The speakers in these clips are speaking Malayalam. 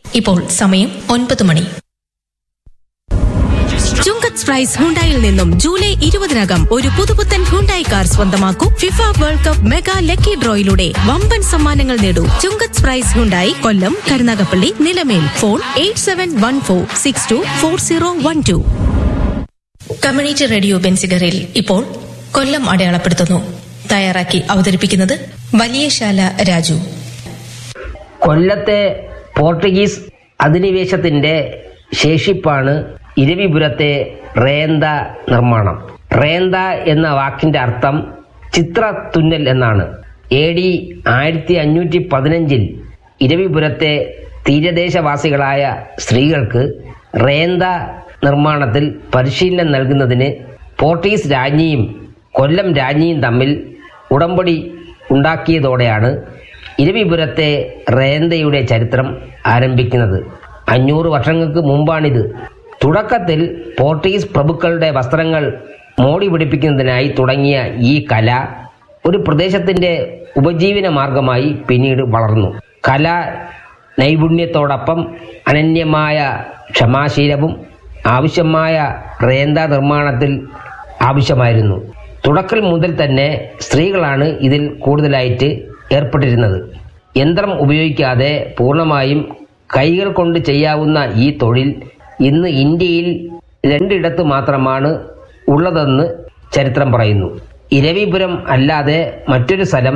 ഇപ്പോൾ സമയം ഒൻപത് മണി ചുങ്കത്ത് പ്രൈസ് ഹുണ്ടായിൽ നിന്നും ജൂലൈ ഇരുപതിനകം ഒരു പുതുപുത്തൻ ഹുണ്ടായി കാർ സ്വന്തമാക്കൂ FIFA world cup mega lucky ഡ്രോയിലൂടെ വമ്പൻ സമ്മാനങ്ങൾ നേടൂ Chungath prize Hyundai Kollam Karunagappally Nilamel phone eight seven one four six two four zero one two community radio ബെൻസിഗറിൽ ഇപ്പോൾ കൊല്ലം അടയാളപ്പെടുത്തുന്നു തയ്യാറാക്കി അവതരിപ്പിക്കുന്നത് വലിയശാല രാജു കൊല്ലത്തെ പോർട്ടുഗീസ് അധിനിവേശത്തിന്റെ ശേഷിപ്പാണ് ഇരവിപുരത്തെ റേന്ത നിർമ്മാണം റേന്ത എന്ന വാക്കിന്റെ അർത്ഥം ചിത്ര തുന്നൽ എന്നാണ് എ ഡി ആയിരത്തി അഞ്ഞൂറ്റി പതിനഞ്ചിൽ ഇരവിപുരത്തെ തീരദേശവാസികളായ സ്ത്രീകൾക്ക് റേന്ത നിർമ്മാണത്തിൽ പരിശീലനം നൽകുന്നതിന് പോർട്ടുഗീസ് രാജ്ഞിയും കൊല്ലം രാജ്ഞിയും തമ്മിൽ ഉടമ്പടി ഉണ്ടാക്കിയതോടെയാണ് ഇരവിപുരത്തെ റേന്തയുടെ ചരിത്രം ആരംഭിക്കുന്നത് അഞ്ഞൂറ് വർഷങ്ങൾക്ക് മുമ്പാണിത് തുടക്കത്തിൽ പോർട്ടുഗീസ് പ്രഭുക്കളുടെ വസ്ത്രങ്ങൾ മോടി പിടിപ്പിക്കുന്നതിനായി തുടങ്ങിയ ഈ കല ഒരു പ്രദേശത്തിന്റെ ഉപജീവന മാർഗമായി പിന്നീട് വളർന്നു കല നൈപുണ്യത്തോടൊപ്പം അനന്യമായ ക്ഷമാശീലവും ആവശ്യമായ റേന്ത നിർമ്മാണത്തിൽ ആവശ്യമായിരുന്നു തുടക്കൽ മുതൽ തന്നെ സ്ത്രീകളാണ് ഇതിൽ കൂടുതലായിട്ട് ഏർപ്പെട്ടിരുന്നത് യന്ത്രം ഉപയോഗിക്കാതെ പൂർണ്ണമായും കൈകൾ കൊണ്ട് ചെയ്യാവുന്ന ഈ തൊഴിൽ ഇന്ന് ഇന്ത്യയിൽ രണ്ടിടത്ത് മാത്രമാണ് ഉള്ളതെന്ന് ചരിത്രം പറയുന്നു ഇരവിപുരം അല്ലാതെ മറ്റൊരു സ്ഥലം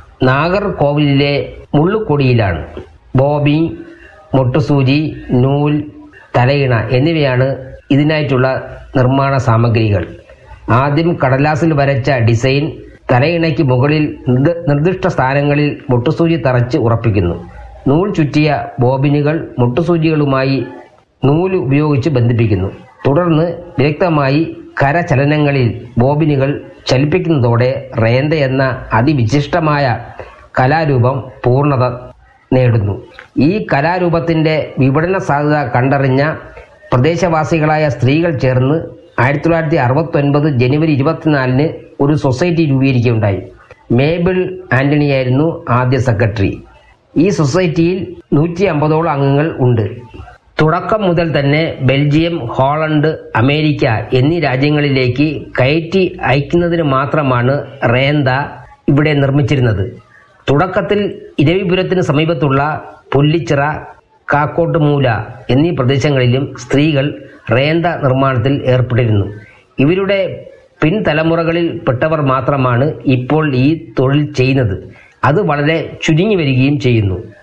നാഗർകോവിലിലെ മുള്ളുക്കൊടിയിലാണ് ബോബി മുട്ടുസൂചി നൂൽ തലയിണ എന്നിവയാണ് ഇതിനായിട്ടുള്ള നിർമ്മാണ സാമഗ്രികൾ ആദ്യം കടലാസിൽ വരച്ച ഡിസൈൻ തലയിണയ്ക്ക് മുകളിൽ നിർദ്ദ- നിർദ്ദിഷ്ട സ്ഥാനങ്ങളിൽ മുട്ടുസൂചി തറച്ച് ഉറപ്പിക്കുന്നു നൂൽ ചുറ്റിയ ബോബിനുകൾ മുട്ടുസൂചികളുമായി നൂല് ഉപയോഗിച്ച് ബന്ധിപ്പിക്കുന്നു തുടർന്ന് വിദഗ്ധമായി കരചലനങ്ങളിൽ ബോബിനുകൾ ചലിപ്പിക്കുന്നതോടെ റേന്ത എന്ന അതിവിശിഷ്ടമായ കലാരൂപം പൂർണ്ണത നേടുന്നു ഈ കലാരൂപത്തിന്റെ വിപണന സാധ്യത കണ്ടറിഞ്ഞ പ്രദേശവാസികളായ സ്ത്രീകൾ ചേർന്ന് ആയിരത്തി തൊള്ളായിരത്തി അറുപത്തി ഒൻപത് ജനുവരി ഇരുപത്തിനാലിന് ഒരു സൊസൈറ്റി രൂപീകരിക്കുകയുണ്ടായി മേബിൾ ആന്റണിയായിരുന്നു ആദ്യ സെക്രട്ടറി ഈ സൊസൈറ്റിയിൽ നൂറ്റി അമ്പതോളം അംഗങ്ങൾ ഉണ്ട് തുടക്കം മുതൽ തന്നെ ബെൽജിയം ഹോളണ്ട് അമേരിക്ക എന്നീ രാജ്യങ്ങളിലേക്ക് കയറ്റി അയക്കുന്നതിന് മാത്രമാണ് റേന്ത ഇവിടെ നിർമ്മിച്ചിരുന്നത് തുടക്കത്തിൽ ഇരവിപുരത്തിന് സമീപത്തുള്ള പുല്ലിച്ചിറ കാക്കോട്ടുമൂല എന്നീ പ്രദേശങ്ങളിലും സ്ത്രീകൾ റേന്ത നിർമ്മാണത്തിൽ ഏർപ്പെട്ടിരുന്നു ഇവരുടെ പിൻതലമുറകളിൽ പെട്ടവർ മാത്രമാണ് ഇപ്പോൾ ഈ തൊഴിൽ ചെയ്യുന്നത് അത് വളരെ ചുരുങ്ങി വരികയും ചെയ്യുന്നു